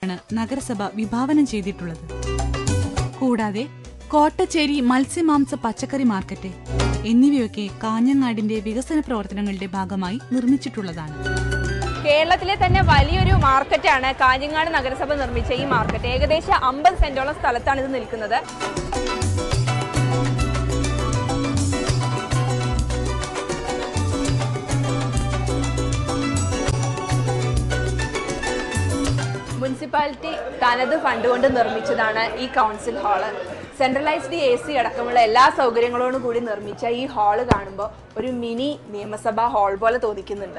ആണ് നഗരസഭ വിഭാവനം ചെയ്തിട്ടുള്ളത് കൂടാതെ കോട്ടച്ചേരി മത്സ്യമാംസ പച്ചക്കറി മാർക്കറ്റ് എന്നിവയൊക്കെ കാഞ്ഞങ്ങാടിന്റെ വികസന പ്രവർത്തനങ്ങളുടെ ഭാഗമായി നിർമ്മിച്ചിട്ടുള്ളതാണ് കേരളത്തിലെ തന്നെ വലിയൊരു മാർക്കറ്റാണ് കാഞ്ഞങ്ങാട് നഗരസഭ നിർമ്മിച്ച ഈ മാർക്കറ്റ് ഏകദേശം അമ്പത് സെന്റോളം സ്ഥലത്താണ് ഇത് നിൽക്കുന്നത് മുനിസിപ്പാലിറ്റി തനത് ഫണ്ട് കൊണ്ട് നിർമ്മിച്ചതാണ് ഈ council hall centralised A C അടക്കമുള്ള എല്ലാ സൗകര്യങ്ങളോടും കൂടി നിർമ്മിച്ച ഈ ഹാള് കാണുമ്പോൾ ഒരു മിനി നിയമസഭാ ഹാൾ പോലെ തോന്നിക്കുന്നുണ്ട്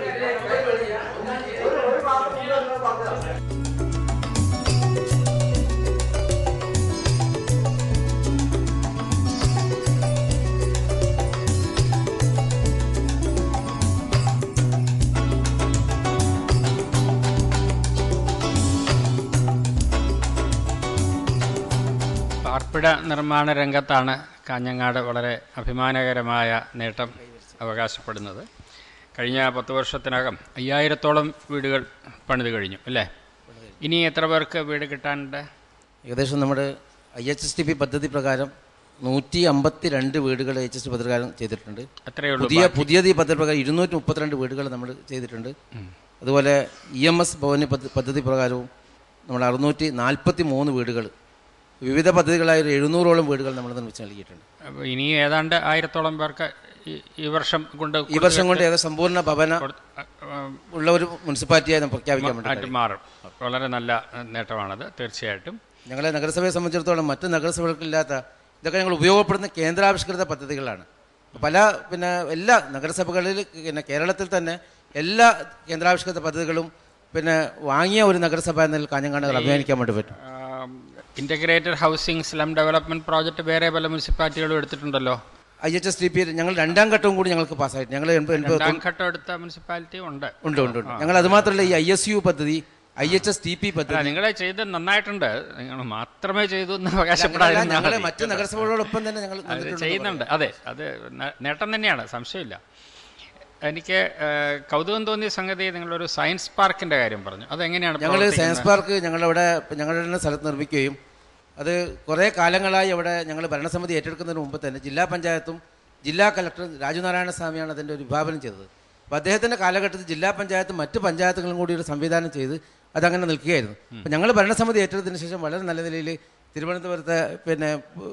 പാർപ്പിട നിർമ്മാണ രംഗത്താണ് കാഞ്ഞങ്ങാട് വളരെ അഭിമാനകരമായ നേട്ടം അവകാശപ്പെടുന്നത് കഴിഞ്ഞ പത്ത് വർഷത്തിനകം അയ്യായിരത്തോളം വീടുകൾ പണിത് കഴിഞ്ഞു അല്ലേ ഇനി എത്ര പേർക്ക് വീട് കിട്ടാനുണ്ട് ഏകദേശം നമ്മുടെ I H S T P പദ്ധതി പ്രകാരം നൂറ്റി അമ്പത്തി രണ്ട് വീടുകൾ എച്ച് എസ് ടി പദ്ധതി പ്രകാരം ചെയ്തിട്ടുണ്ട് അത്രയേ ഉള്ളൂ പുതിയ പുതിയത് ഈ പദ്ധതി പ്രകാരം ഇരുന്നൂറ്റി മുപ്പത്തിരണ്ട് വീടുകൾ നമ്മൾ ചെയ്തിട്ടുണ്ട് അതുപോലെ ഇ എം എസ് ഭവന പദ്ധ- പദ്ധതി പ്രകാരവും നമ്മൾ അറുന്നൂറ്റി നാൽപ്പത്തി മൂന്ന് വീടുകൾ വിവിധ പദ്ധതികളായ ഒരു എഴുന്നൂറോളം വീടുകൾ നമ്മൾ നിർമ്മിച്ച് നൽകിയിട്ടുണ്ട് അപ്പോൾ ഇനി ഏതാണ്ട് ആയിരത്തോളം പേർക്ക് ഈ- ഈ വർഷം കൊണ്ട് ഈ വർഷം കൊണ്ട് ഏകദേശം സമ്പൂർണ്ണ ഭവന കൊടു- ആ, ഉള്ള ഒരു മുനിസിപ്പാലിറ്റിയായി നമുക്ക് പ്രഖ്യാപിക്കാൻ വേണ്ടി ആയിട്ട് മാറും വളരെ നല്ല നേട്ടമാണത് തീർച്ചയായിട്ടും ഞങ്ങളെ നഗരസഭയെ സംബന്ധിച്ചിടത്തോളം മറ്റ് നഗരസഭകൾക്കില്ലാത്ത ഇതൊക്കെ ഞങ്ങൾ ഉപയോഗപ്പെടുന്ന കേന്ദ്രാവിഷ്കൃത പദ്ധതികളാണ് പല പിന്നെ എല്ലാ നഗരസഭകളിൽ പിന്നെ കേരളത്തിൽ തന്നെ എല്ലാ കേന്ദ്രാവിഷ്കൃത പദ്ധതികളും പിന്നെ വാങ്ങിയ ഒരു നഗരസഭ എന്നതിൽ കാഞ്ഞങ്ങാട് നഗർ അഭിമാനിക്കാൻ വേണ്ടി പറ്റും integrated housing slum development project വേറെ പല മുനിസിപ്പാലിറ്റികളും എടുത്തിട്ടുണ്ടല്ലോ I H S T P ഞങ്ങൾ രണ്ടാം ഘട്ടവും കൂടി ഞങ്ങൾക്ക് പാസ്സായിട്ട് ഞങ്ങൾ എൺപത് എൺപത് രണ്ടാം ഘട്ടം എടുത്ത മുനിസിപ്പാലിറ്റി ഉണ്ട് ഉണ്ട് ഉണ്ട് ഉണ്ട് ഞങ്ങൾ അതുമാത്രമല്ല ഈ ഐ എസ് യു പദ്ധതി I H S T P അല്ല പദ്ധതി നിങ്ങൾ ചെയ്ത് നന്നായിട്ടുണ്ട് നിങ്ങൾ മാത്രമേ ചെയ്തു എന്ന് ഞങ്ങൾ അവകാശപ്പെടാതിരുന്നാൽ ഞങ്ങൾ മതി. മറ്റ് നഗരസഭകളോടൊപ്പം തന്നെ ഞങ്ങൾ അത് നിന്നിട്ടുണ്ടെന്ന് ചെയ്യുന്നുണ്ട് അതെ അത് ന- നേട്ടം തന്നെയാണ് സംശയമില്ല എനിക്ക് ഏഹ്, കൗതുകം തോന്നിയ സംഗതി നിങ്ങളൊരു സയൻസ് പാർക്കിന്റെ കാര്യം പറഞ്ഞു അതെങ്ങനെയാണ് ഞങ്ങൾ പ്രവർത്തിക്കുന്നത്? സയൻസ് പാർക്ക് ഞങ്ങളവിടെ ഞങ്ങളുടെ തന്നെ സ്ഥലത്ത് നിർമ്മിക്കുകയും അത് കുറേ കാലങ്ങളായി അവിടെ ഞങ്ങൾ ഭരണസമിതി ഏറ്റെടുക്കുന്നതിന് മുമ്പ് തന്നെ ജില്ലാ പഞ്ചായത്തും ജില്ലാ കലക്ടർ രാജുനാരായണ സ്വാമിയാണ് അതിൻ്റെ ഒരു വിഭാവനം ചെയ്തത് അപ്പോൾ അദ്ദേഹത്തിൻ്റെ കാലഘട്ടത്തിൽ ജില്ലാ പഞ്ചായത്തും മറ്റ് പഞ്ചായത്തുകളും കൂടി ഒരു സംവിധാനം ചെയ്ത് അതങ്ങനെ നിൽക്കുകയായിരുന്നു അപ്പോൾ ഞങ്ങൾ ഭരണസമിതി ഏറ്റെടുത്തതിന് ശേഷം വളരെ നല്ല നിലയിൽ തിരുവനന്തപുരത്തെ പിന്നെ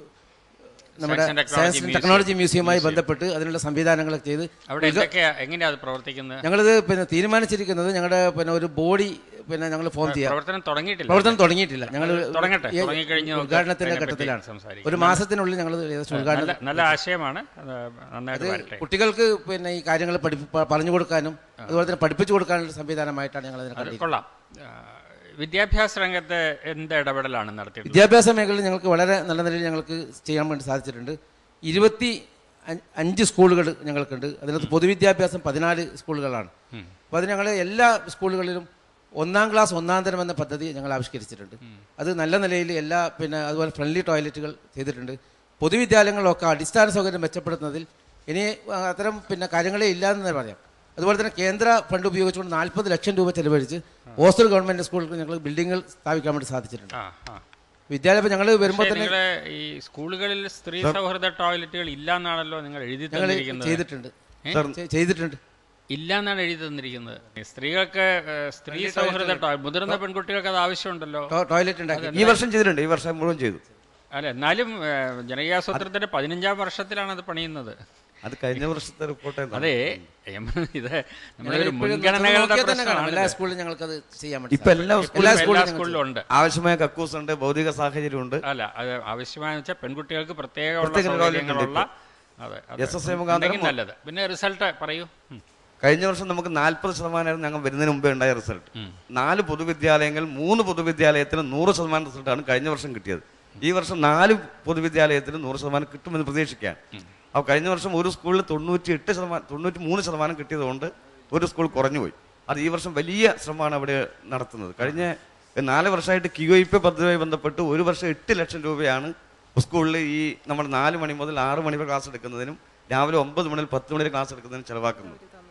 നമ്മുടെ Science and Technology science and Museum. Technology മ്യൂസിയവുമായി ബന്ധപ്പെട്ട് അതിനുള്ള സംവിധാനങ്ങളൊക്കെ ചെയ്ത് അവിടെ എന്തൊക്കെയാ എങ്ങനെയാ അത് പ്രവർത്തിക്കുന്നത് ഞങ്ങളിത് പിന്നെ തീരുമാനിച്ചിരിക്കുന്നത് ഞങ്ങളുടെ പിന്നെ ഒരു ബോഡി പിന്നെ ഞങ്ങൾ ഫോം ചെയ്യാം പ്രവർത്തനം തുടങ്ങിയിട്ടില്ല പ്രവർത്തനം തുടങ്ങിയിട്ടില്ല ഞങ്ങൾ തുടങ്ങട്ടെ. ഈ തുടങ്ങിക്കഴിഞ്ഞ് നമുക്ക് ഉദ്ഘാടനത്തിന്റെ അതിനെപ്പറ്റി ഘട്ടത്തിലാണ് സംസാരിക്കാം. ഒരു മാസത്തിനുള്ളിൽ ഞങ്ങൾ ഏകദേശം നല്ല ഉദ്ഘാടനം നല്ല ആശയമാണ് അത് നന്നായിട്ട് വരട്ടെ കുട്ടികൾക്ക് പിന്നെ ഈ കാര്യങ്ങൾ പഠി- പ- പറഞ്ഞു കൊടുക്കാനും അതുപോലെ തന്നെ പഠിപ്പിച്ചു കൊടുക്കാനുള്ള സംവിധാനമായിട്ടാണ് ഞങ്ങൾ അതിനെ അത് കണ്ടിരിക്കുന്നത് കൊള്ളാം ആ, വിദ്യാഭ്യാസ രംഗത്ത് എന്ത് ഇടപെടലാണ് നടത്തിയത് വിദ്യാഭ്യാസ മേഖലയിൽ ഞങ്ങൾക്ക് വളരെ നല്ല നിലയിൽ ഞങ്ങൾക്ക് ചെയ്യാൻ വേണ്ടി സാധിച്ചിട്ടുണ്ട് ഇരുപത്തി അഞ്ച് അഞ്ച് സ്കൂളുകൾ ഞങ്ങൾക്കുണ്ട് അതിനകത്ത് പൊതുവിദ്യാഭ്യാസം പതിനാല് സ്കൂളുകളാണ് അപ്പോൾ അത് ഞങ്ങൾ എല്ലാ സ്കൂളുകളിലും ഒന്നാം ക്ലാസ് ഒന്നാം തരം എന്ന പദ്ധതി ഞങ്ങൾ ആവിഷ്കരിച്ചിട്ടുണ്ട് അത് നല്ല നിലയിൽ എല്ലാ പിന്നെ അതുപോലെ ഫ്രണ്ട്ലി ടോയ്ലറ്റുകൾ ചെയ്തിട്ടുണ്ട് പൊതുവിദ്യാലയങ്ങളിലൊക്കെ അടിസ്ഥാന സൗകര്യം മെച്ചപ്പെടുത്തുന്നതിൽ ഇനി അത്തരം പിന്നെ കാര്യങ്ങളേ ഇല്ല എന്ന് തന്നെ പറയാം അതുപോലെ തന്നെ കേന്ദ്ര ഫണ്ട് ഉപയോഗിച്ചുകൊണ്ട് നാൽപ്പത് ലക്ഷം രൂപ ചെലവഴിച്ച് ഹോസ്റ്റൽ ഗവൺമെൻറ് സ്കൂളുകൾ ഞങ്ങൾ ബിൽഡിങ്ങുകൾ സ്ഥാപിക്കാൻ വേണ്ടി സാധിച്ചിട്ടുണ്ട് ആ ആ വിദ്യാലയം ഞങ്ങൾ വരുമ്പോൾ പക്ഷേ തന്നെ നിങ്ങള് ഈ സ്കൂളുകളിൽ സ്ത്രീ സൗഹൃദ ടോയ്ലറ്റുകൾ ഇല്ല എന്നാണല്ലോ നിങ്ങൾ എഴുതി ഞങ്ങൾ തന്നിരിക്കുന്നത് ചെയ്തിട്ടുണ്ട് ചെ- ചെയ്തിട്ടുണ്ട് ഇല്ല എന്നാണ് എഴുതി തന്നിരിക്കുന്നത് സ്ത്രീകൾക്ക് ഏഹ്, സ്ത്രീ സൗഹൃദ ടോയ് മുതിർന്ന പെൺകുട്ടികൾക്ക് അത് ആവശ്യമുണ്ടല്ലോ ടോ- ടോയ്ലറ്റ് ഉണ്ടാക്കി ഈ വർഷം ചെയ്തിട്ടുണ്ട് ഈ വർഷം മുഴുവൻ ചെയ്തു അല്ല എന്നാലും ഏഹ്, ജനകീയാസൂത്രത്തിന്റെ പതിനഞ്ചാം വർഷത്തിലാണ് അത് പണിയുന്നത് അത് കഴിഞ്ഞ വർഷത്തെ റിപ്പോർട്ട് അതെ എം, ഇത് നമ്മുടെ ഒരു ഇപ്പോഴും മുൻഗണനകളുടെ നോക്കിയാൽ തന്നെ കാണാം. എല്ലാ പ്രശ്നമാണ് സ്കൂളിലും ഞങ്ങൾക്ക് അത് ചെയ്യാൻ വേണ്ടി ഇപ്പൊ എല്ലാ സാധിക്കും. സ്കൂളിലും എല്ലാ സ്കൂളിലും എല്ലാ ഞങ്ങൾ സ്കൂളിലും ഉണ്ട് ആവശ്യമായ കക്കൂസ് ഉണ്ട് ഭൗതിക സാഹചര്യം ഉണ്ട് അല്ല അത് ആവശ്യമായെന്ന് വെച്ചാൽ പെൺകുട്ടികൾക്ക് പ്രത്യേകമുള്ള പ്രത്യേക സൗകര്യങ്ങളുള്ള അതെ അതെ. എസ് എസ് ഐ മുഖാന്തരം ഉണ്ടെങ്കിൽ നല്ലത് പിന്നെ റിസൾട്ട് പറയൂ ഉം. കഴിഞ്ഞ വർഷം നമുക്ക് നാൽപ്പത് ശതമാനമായിരുന്നു ഞങ്ങൾ വരുന്നതിന് മുമ്പേ ഉണ്ടായ റിസൾട്ട് നാല് പൊതുവിദ്യാലയങ്ങൾ മൂന്ന് പൊതുവിദ്യാലയത്തിന് നൂറ് ശതമാനം റിസൾട്ടാണ് കഴിഞ്ഞ വർഷം കിട്ടിയത് ഈ വർഷം നാല് പൊതുവിദ്യാലയത്തിന് നൂറ് ശതമാനം കിട്ടുമെന്ന് പ്രതീക്ഷിക്കാൻ അപ്പോൾ കഴിഞ്ഞ വർഷം ഒരു സ്കൂളിൽ തൊണ്ണൂറ്റി എട്ട് ശതമാനം തൊണ്ണൂറ്റി മൂന്ന് ശതമാനം കിട്ടിയതുകൊണ്ട് ഒരു സ്കൂൾ കുറഞ്ഞുപോയി അത് ഈ വർഷം വലിയ ശ്രമമാണ് അവിടെ നടത്തുന്നത് കഴിഞ്ഞ നാല് വർഷമായിട്ട് ക്യു ഐ പി പദ്ധതിയുമായി ബന്ധപ്പെട്ട് ഒരു വർഷം എട്ട് ലക്ഷം രൂപയാണ് സ്കൂളിൽ ഈ നമ്മൾ നാല് മണി മുതൽ ആറ് മണി വരെ ക്ലാസ് എടുക്കുന്നതിനും രാവിലെ ഒമ്പത് മണി മുതൽ പത്ത് മണി വരെ ക്ലാസ് എടുക്കുന്നതിനും ചെലവാക്കുന്നത്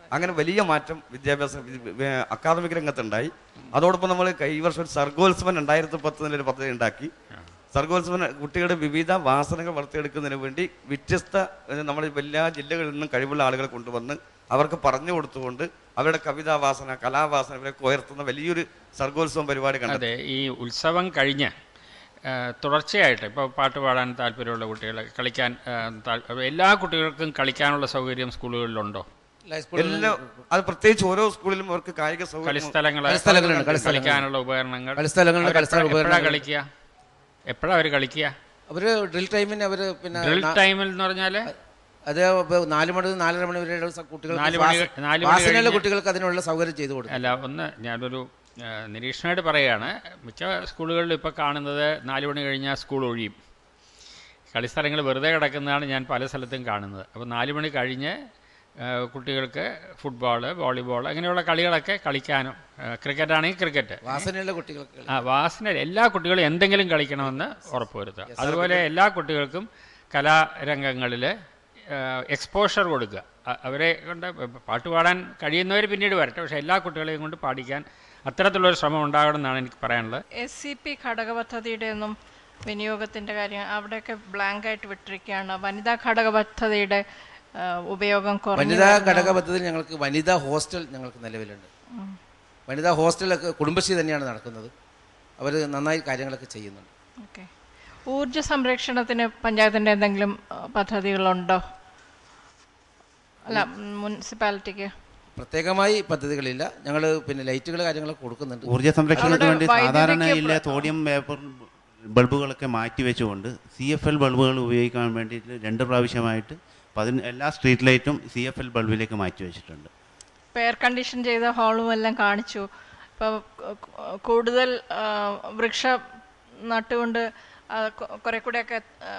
അങ്ങനെ വലിയ മാറ്റം വിദ്യാഭ്യാസ വി- വി- അക്കാദമിക് രംഗത്തുണ്ടായി അതോടൊപ്പം നമ്മൾ ഈ വർഷം ഒരു സർഗോത്സവം രണ്ടായിരത്തി പത്ത് നിലൊരു പദ്ധതി ഉണ്ടാക്കി സർഗോത്സവം കുട്ടികളുടെ വിവിധ വാസനകൾ വളർത്തിയെടുക്കുന്നതിന് വേണ്ടി വ്യത്യസ്ത ഏഹ്, നമ്മുടെ എല്ലാ ജില്ലകളിൽ നിന്നും കഴിവുള്ള ആളുകളെ കൊണ്ടുവന്ന് അവർക്ക് പറഞ്ഞു കൊടുത്തുകൊണ്ട് അവരുടെ കവിതാ വാസന കലാവാസന ഇവരൊക്കെ ഉയർത്തുന്ന വലിയൊരു സർഗോത്സവം പരിപാടി കണ്ടത് അതെ ഈ ഉത്സവം കഴിഞ്ഞ് ആ, തുടർച്ചയായിട്ട് ഇപ്പോൾ പാട്ട് പാടാൻ താല്പര്യമുള്ള കുട്ടികൾ കളിക്കാൻ ആ, താൽ- എല്ലാ കുട്ടികൾക്കും കളിക്കാനുള്ള സൗകര്യം സ്കൂളുകളിലുണ്ടോ എല്ലാം അത് പ്രത്യേകിച്ച് ഓരോ സ്കൂളിലും അവർക്ക് കായിക സൗകര്യം കളിസ്ഥലങ്ങൾ കളിസ്ഥലങ്ങളുണ്ട്, കളിസ്ഥലങ്ങൾ. കളിക്കാനുള്ള ഉപകരണങ്ങൾ കളിസ്ഥലങ്ങളുണ്ട്, അവരെപ്പോഴാ- കളിസ്ഥല എപ്പോഴാ ഉപകരണങ്ങൾ. കളിക്കുക എപ്പോഴാ അവർ കളിക്കുക അവര് ഡ്രിൽ ടൈമിന് അവര് പിന്നെ ഡ്രിൽ നാ- ടൈമിൽ എന്ന് പറഞ്ഞാൽ അത് ഇപ്പൊ നാല് മണി നാലര മണി വരെ കുട്ടികൾക്ക് നാല് മണി- വാസ- നാല് മണി വാസനയുള്ള കഴിഞ്ഞ് കുട്ടികൾക്ക് അതിനുള്ള സൗകര്യം ചെയ്തു കൊടുക്കും അല്ല ഒന്ന് ഞാനൊരു ആ, നിരീക്ഷണമായിട്ട് പറയുകയാണ് മിക്ക സ്കൂളുകളിൽ ഇപ്പോൾ കാണുന്നത് നാല് മണി കഴിഞ്ഞാൽ സ്കൂൾ ഒഴിയും കളിസ്ഥലങ്ങൾ വെറുതെ കിടക്കുന്നതാണ് ഞാൻ പല സ്ഥലത്തും കാണുന്നത് അപ്പോൾ നാല് മണി കഴിഞ്ഞ് ആ, കുട്ടികൾക്ക് ഫുട്ബോൾ വോളിബോൾ അങ്ങനെയുള്ള കളികളൊക്കെ കളിക്കാനും ക്രിക്കറ്റ് ആണെങ്കിൽ ക്രിക്കറ്റ് വാസനയുള്ള കുട്ടികൾക്ക് ആ വാസന എല്ലാ കുട്ടികളും എന്തെങ്കിലും കളിക്കണമെന്ന് ഉറപ്പുവരുത്തുക അതുപോലെ എല്ലാ കുട്ടികൾക്കും കലാരംഗങ്ങളിൽ എക്സ്പോഷർ കൊടുക്കുക അ- അവരെ കൊണ്ട് പാട്ട് പാടാൻ കഴിയുന്നവർ പിന്നീട് വരട്ടെ പക്ഷേ എല്ലാ കുട്ടികളെയും കൊണ്ട് പാടിക്കാൻ അത്തരത്തിലുള്ളൊരു ശ്രമം ഉണ്ടാകണം എന്നാണ് എനിക്ക് പറയാനുള്ളത് എസ് സി പി ഘടക പദ്ധതിയുടെ ഒന്നും വിനിയോഗത്തിൻ്റെ കാര്യം അവിടെയൊക്കെ ബ്ലാങ്ക് ആയിട്ട് വിട്ടിരിക്കുകയാണ് വനിതാ ഘടക പദ്ധതിയുടെ ആ, ഉപയോഗം കുറഞ്ഞു വനിതാ വരുന്നു. ഘടക പദ്ധതിയിൽ ഞങ്ങൾക്ക് വനിതാ ഹോസ്റ്റൽ ഞങ്ങൾക്ക് നിലവിലുണ്ട് വനിതാ ഹോസ്റ്റലൊക്കെ കുടുംബശ്രീ തന്നെയാണ് നടക്കുന്നത് അവർ നന്നായി കാര്യങ്ങളൊക്കെ ചെയ്യുന്നുണ്ട് ഓക്കെ ഊർജ സംരക്ഷണത്തിന് പഞ്ചായത്തിൻ്റെ എന്തെങ്കിലും ആ, പദ്ധതികളുണ്ടോ അല്ല മുനിസിപ്പാലിറ്റിക്ക് പ്രത്യേകമായി പദ്ധതികളില്ല ഞങ്ങൾ പിന്നെ ലൈറ്റുകൾ കാര്യങ്ങളൊക്കെ കൊടുക്കുന്നുണ്ട് ഊർജ്ജ സംരക്ഷണത്തിന് അവിടെ വേണ്ടി വൈദ്യുതിക്ക് സാധാരണയിലെ പ്ര- തോഡിയം പേപ്പർ ബൾബുകളൊക്കെ മാറ്റി വെച്ചുകൊണ്ട് സി എഫ് എൽ ബൾബുകൾ ഉപയോഗിക്കാൻ വേണ്ടിയിട്ട് രണ്ട് പ്രാവശ്യമായിട്ട് പതിന എല്ലാ സ്ട്രീറ്റ് ലൈറ്റും സി എഫ് എൽ ബൾബിലേക്ക് മാറ്റി വെച്ചിട്ടുണ്ട് ഇപ്പോൾ എയർ കണ്ടീഷൻ ചെയ്ത ഹാളും എല്ലാം കാണിച്ചു ഇപ്പോൾ കൂടുതൽ ആ, വൃക്ഷം നട്ടുകൊണ്ട് ആ, കൊ- കുറെ കൂടെയൊക്കെ ആ,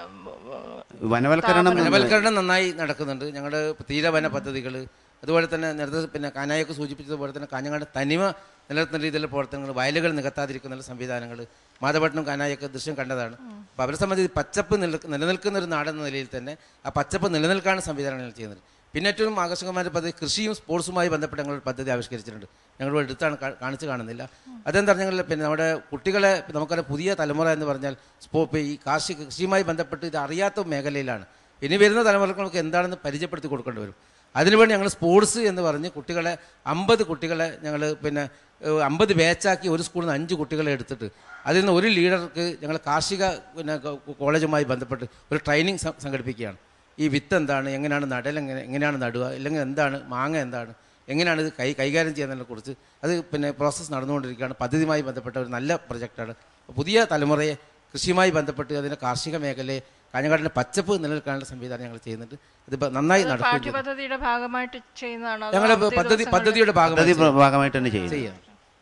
വനവൽക്കരണം വനവൽക്കരണം നന്നായി നടക്കുന്നുണ്ട് ഞങ്ങളുടെ തീരവന പദ്ധതികൾ അതുപോലെ തന്നെ നേരത്തെ പിന്നെ കാനായൊക്കെ സൂചിപ്പിച്ചതുപോലെ തന്നെ കാഞ്ഞങ്ങാട് തനിമ നിലനിർത്തുന്ന രീതിയിലുള്ള പ്രവർത്തനങ്ങൾ വയലുകൾ നികത്താതിരിക്കുന്ന സംവിധാനങ്ങൾ മാധവട്ടനും കാനായൊക്കെ ദൃശ്യം കണ്ടതാണ് അപ്പോൾ അവരെ സംബന്ധിച്ച് പച്ചപ്പ് നില- നിലനിൽക്കുന്ന ഒരു നാടെന്ന നിലയിൽ തന്നെ ആ പച്ചപ്പ് നിലനിൽക്കാനുള്ള സംവിധാനങ്ങൾ ചെയ്യുന്നത് പിന്നെ ഏറ്റവും ആകർഷകമായ ഒരു പദ്ധതി കൃഷിയും സ്പോർട്സുമായി ബന്ധപ്പെട്ട് ഞങ്ങളൊരു പദ്ധതി ആവിഷ്കരിച്ചിട്ടുണ്ട് ഞങ്ങൾ എടുത്താണ് കാ- കാണിച്ച് കാണുന്നില്ല അതെന്താ പറഞ്ഞാൽ പിന്നെ നമ്മുടെ കുട്ടികളെ നമുക്കറിയാം പുതിയ തലമുറ എന്ന് പറഞ്ഞാൽ സ്പോ ഇപ്പൊ ഈ കാർഷിക കൃഷിയുമായി ബന്ധപ്പെട്ട് ഇത് അറിയാത്ത മേഖലയിലാണ് ഇനി വരുന്ന തലമുറകൾക്ക് എന്താണെന്ന് പരിചയപ്പെടുത്തി കൊടുക്കേണ്ടി വരും അതിനുവേണ്ടി ഞങ്ങൾ സ്പോർട്സ് എന്ന് പറഞ്ഞ് കുട്ടികളെ അമ്പത് കുട്ടികളെ ഞങ്ങൾ പിന്നെ അമ്പത് ബാച്ചാക്കി ഒരു സ്കൂളിൽ നിന്ന് അഞ്ച് കുട്ടികളെ എടുത്തിട്ട് അതിൽ നിന്ന് ഒരു ലീഡർക്ക് ഞങ്ങൾ കാർഷിക പിന്നെ കോ- കോളേജുമായി ബന്ധപ്പെട്ട് ഒരു ട്രെയിനിങ് സം- സംഘടിപ്പിക്കുകയാണ് ഈ വിത്ത് എന്താണ് എങ്ങനെയാണ് നടൽ എങ്ങനെ എങ്ങനെയാണ് നടുക അല്ലെങ്കിൽ എന്താണ് മാങ്ങ എന്താണ് എങ്ങനെയാണ് ഇത് കൈ കൈകാര്യം ചെയ്യുന്നതിനെ കുറിച്ച് അത് പിന്നെ പ്രോസസ്സ് നടന്നുകൊണ്ടിരിക്കുകയാണ് പദ്ധതിയുമായി ബന്ധപ്പെട്ട ഒരു നല്ല പ്രൊജക്റ്റാണ് പുതിയ തലമുറയെ കൃഷിയുമായി ബന്ധപ്പെട്ട് അതിൻ്റെ കാർഷിക മേഖലയെ കാഞ്ഞങ്ങാടിൻ്റെ പച്ചപ്പ് നിലനിൽക്കാനുള്ള സംവിധാനം ഞങ്ങൾ ചെയ്യുന്നുണ്ട് ഇതിപ്പോൾ നന്നായി അത് നടക്കുകയും ചെയ്തു. പാഠ്യപദ്ധതിയുടെ ഭാഗമായിട്ട് ചെയ്യുന്നതാണോ അതോ ഞങ്ങൾ അവധി പദ്ധതി ദിവസങ്ങളിൽ- പദ്ധതിയുടെ പദ്ധതി ഭാഗമായി ഭാഗമായിട്ട് തന്നെ ചെയ്യുന്നത് ചെയ്യാം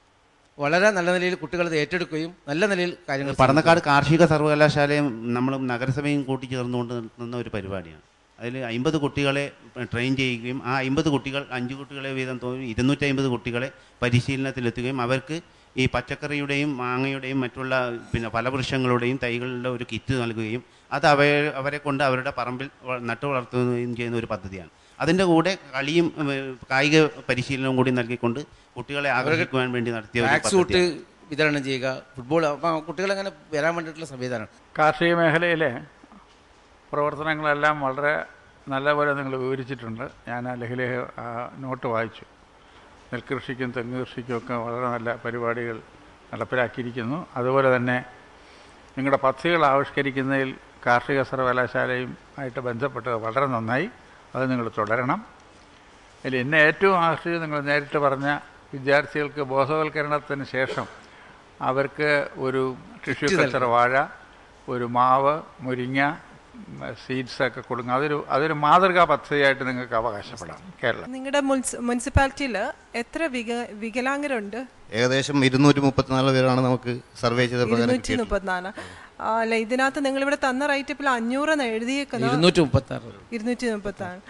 വളരെ നല്ല നിലയിൽ കുട്ടികൾ ഇത് ഏറ്റെടുക്കുകയും നല്ല നിലയിൽ കാര്യങ്ങൾ പടന്നക്കാട് കാർഷിക സർവകലാശാലയും നമ്മളും നഗരസഭയും കൂട്ടിച്ചേർന്നുകൊണ്ട് നടത്തുന്ന ഒരു പരിപാടിയാണ് അതിൽ അമ്പത് കുട്ടികളെ ട്രെയിൻ ചെയ്യുകയും ആ അമ്പത് കുട്ടികൾ അഞ്ച് കുട്ടികളെ വീതം തോന്നി ഇരുന്നൂറ്റി അമ്പത് കുട്ടികളെ പരിശീലനത്തിലെത്തുകയും അവർക്ക് ഈ പച്ചക്കറിയുടെയും മാങ്ങയുടെയും മറ്റുള്ള പിന്നെ ഫലവൃക്ഷങ്ങളുടെയും തൈകളുടെ ഒരു കിറ്റ് നൽകുകയും അത് അവയെ അവരെ കൊണ്ട് അവരുടെ പറമ്പിൽ വ- നട്ടു വളർത്തുകയും ചെയ്യുന്ന ഒരു പദ്ധതിയാണ് അതിൻ്റെ കൂടെ കളിയും ഉം, കായിക പരിശീലനവും കൂടി നൽകിക്കൊണ്ട് കുട്ടികളെ ആകർഷിക്കുവാൻ വേണ്ടി നടത്തിയ ഒരു ട്രാക്ക് സൂട്ട് പദ്ധതിയാണ് വിതരണം ചെയ്യുക ഫുട്ബോൾ അപ്പം കുട്ടികളങ്ങനെ വരാൻ വേണ്ടിയിട്ടുള്ള സംവിധാനം കാർഷിക മേഖലയിലെ പ്രവർത്തനങ്ങളെല്ലാം വളരെ നല്ലപോലെ നിങ്ങൾ വിവരിച്ചിട്ടുണ്ട് ഞാൻ ആ ലഘുലേഖ ആ നോട്ട് വായിച്ചു നെൽകൃഷിക്കും തെങ്ങ് കൃഷിക്കും ഒക്കെ വളരെ നല്ല പരിപാടികൾ നടപ്പിലാക്കിയിരിക്കുന്നു അതുപോലെ തന്നെ നിങ്ങളുടെ പദ്ധതികൾ ആവിഷ്കരിക്കുന്നതിൽ കാർഷിക സർവകലാശാലയും ആയിട്ട് ബന്ധപ്പെട്ടത് വളരെ നന്നായി അത് നിങ്ങൾ തുടരണം അതിൽ എന്നെ ഏറ്റവും ആകർഷിച്ചത് നിങ്ങൾ നേരിട്ട് പറഞ്ഞ വിദ്യാർത്ഥികൾക്ക് ബോധവൽക്കരണത്തിന് ശേഷം അവർക്ക് ഒരു ടിഷ്യൂ കൾച്ചർ വാഴ ഒരു മാവ് മുരിങ്ങ സീഡ്സ് ഒക്കെ കൊടുക്കുക അതൊരു അതൊരു മാതൃകാ പദ്ധതിയായിട്ട് നിങ്ങൾക്ക് അവകാശപ്പെടാം കേരളം നിങ്ങളുടെ മുനിസിപ്പാലിറ്റിയിൽ എത്ര വിക വികലാംഗരുണ്ട് ഏകദേശം ഇരുന്നൂറ്റി മുപ്പത്തിനാല് പേരാണ് നമുക്ക് സർവേ ചെയ്ത പ്രകാരം ഇരുന്നൂറ്റി കിട്ടിയിട്ടുള്ളത്. മുപ്പത്തിനാല് അല്ല ഇതിനകത്ത് നിങ്ങൾ ഇവിടെ തന്ന റൈറ്റപ്പിൽ അഞ്ഞൂറെന്ന് എഴുതിയേക്കുന്ന ഇരുന്നൂറ്റി മുപ്പത്തി ആറ് ഇരുന്നൂറ്റി മുപ്പത്തിനാല്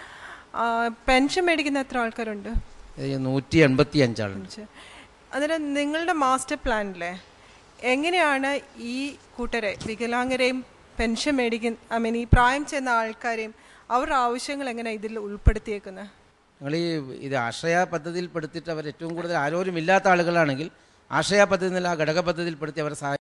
പെൻഷൻ മേടിക്കുന്ന എത്ര ആൾക്കാരുണ്ട് നൂറ്റി എൺപത്തി അഞ്ചാളുണ്ട് അന്നേരം നിങ്ങളുടെ മാസ്റ്റർ പ്ലാനിലെ എങ്ങനെയാണ് ഈ കൂട്ടരെ വികലാംഗരെയും പെൻഷൻ മേടിക്കുന്ന ഐ മീൻ ഈ പ്രായം ചെന്ന ആൾക്കാരെയും അവരുടെ ആവശ്യങ്ങൾ എങ്ങനെ ഇതിൽ ഉൾപ്പെടുത്തിയേക്കുന്നത് ഞങ്ങൾ ഈ ഇത് ആശ്രയ പദ്ധതിയിൽ പെടുത്തിയിട്ട് അവർ ഏറ്റവും കൂടുതൽ ആരോരും ഇല്ലാത്ത ആളുകളാണെങ്കിൽ ആശ്രയ പദ്ധതി എന്നുള്ള ആ ഘടക പദ്ധതിയിൽ പെടുത്തി അവരെ സഹായിക്കും